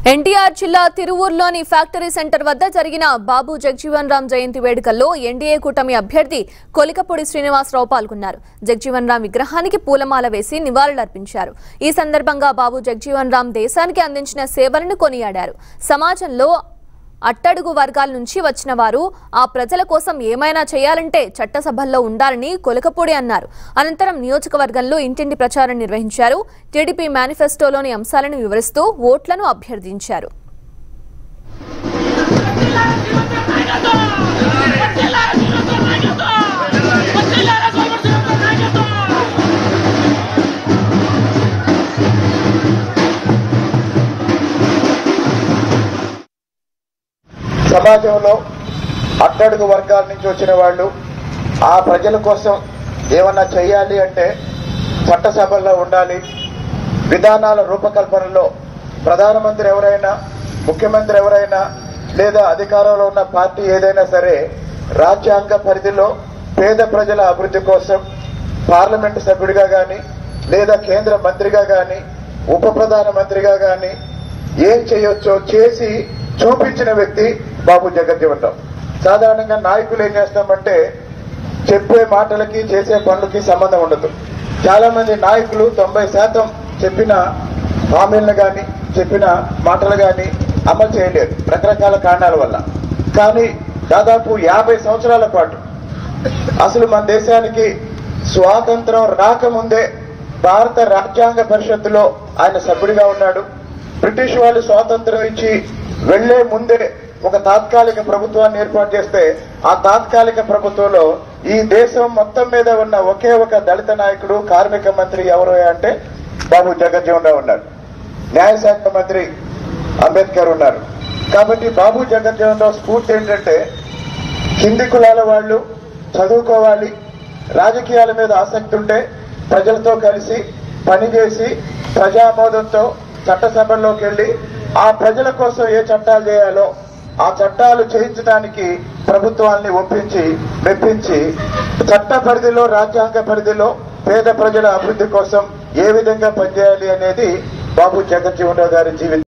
ఎన్టీఆర్ జిల్లా తిరువూరులోని factory centre వద్ద జరిగిన బాబు జగ్జీవన్ రామ్ జయంతి వేడుకల్లో ఎన్డీఏ కూటమి అభ్యర్థి కొలికపూడి శ్రీనివాసరావు పాల్గొన్నారు జగ్జీవన్ రామ్ విగ్రహానికి పూలమాల వేసి నివాళులర్పించారు ఈ సందర్భంగా బాబు జగ్జీవన్ రామ్ దేశానికి అందించిన సేవలను కొనియాడారు సమాజంలో అట్టడుగు వర్గాల నుంచి వచ్చిన వారు ఆ ప్రజల కోసం ఏమైనా చేయాలంటే చట్టసభల్లో ఉండాలని కొలకపూడి అన్నారు అనంతరం నియోజకవర్గంలో ఇంటింటి ప్రచారం నిర్వహించారు టీడీపీ మేనిఫెస్టోలోని అంశాలను వివరిస్తూ ఓట్లను అభ్యర్థించారు సమాజంలో అట్టడుగు వర్గాల నుంచి వచ్చిన వాళ్ళు ఆ ప్రజల కోసం ఏమన్నా చేయాలి అంటే చట్టసభల్లో ఉండాలి విధానాల రూపకల్పనలో ప్రధానమంత్రి ఎవరైనా ముఖ్యమంత్రి ఎవరైనా లేదా అధికారంలో ఉన్న పార్టీ ఏదైనా సరే రాజ్యాంగ పరిధిలో పేద ప్రజల అభివృద్ధి కోసం పార్లమెంటు సభ్యుడిగా కానీ లేదా కేంద్ర మంత్రిగా కానీ ఉప ప్రధానమంత్రిగా కానీ ఏం చేయొచ్చో చేసి చూపించిన వ్యక్తి బాబు జగజ్జీవన్ రావు సాధారణంగా నాయకులు ఏం చేస్తామంటే చెప్పే మాటలకి చేసే పనులకి సంబంధం ఉండదు చాలా మంది నాయకులు తొంభై శాతం చెప్పిన హామీలను కానీ చెప్పిన మాటలు కానీ అమలు చేయలేరు రకరకాల కారణాల వల్ల కానీ దాదాపు యాభై సంవత్సరాల పాటు అసలు మన దేశానికి స్వాతంత్రం రాకముందే భారత రాజ్యాంగ పరిషత్తులో ఆయన సభ్యుడిగా ఉన్నాడు బ్రిటిష్ వాళ్ళు స్వాతంత్రం ఇచ్చి వెళ్లే ముందే ఒక తాత్కాలిక ప్రభుత్వాన్ని ఏర్పాటు చేస్తే ఆ తాత్కాలిక ప్రభుత్వంలో ఈ దేశం మొత్తం మీద ఉన్న ఒకే ఒక దళిత నాయకుడు కార్మిక మంత్రి ఎవరు అంటే బాబు జగజ్జీవన్ రావు ఉన్నారు న్యాయశాఖ మంత్రి అంబేద్కర్ ఉన్నారు కాబట్టి బాబు జగజ్జీవన్ రావు స్ఫూర్తి ఏంటంటే కింది కులాల వాళ్ళు చదువుకోవాలి రాజకీయాల మీద ఆసక్తి ఉంటే ప్రజలతో కలిసి పనిచేసి ప్రజామోదంతో చట్టసభల్లోకి వెళ్ళి ఆ ప్రజల కోసం ఏ చట్టాలు చేయాలో ఆ చట్టాలు చేయించడానికి ప్రభుత్వాన్ని ఒప్పించి మెప్పించి చట్ట పరిధిలో రాజ్యాంగ పరిధిలో పేద ప్రజల అభివృద్ధి కోసం ఏ విధంగా పనిచేయాలి అనేది బాబు జగజ్జీవన్ రావు గారి జీవితం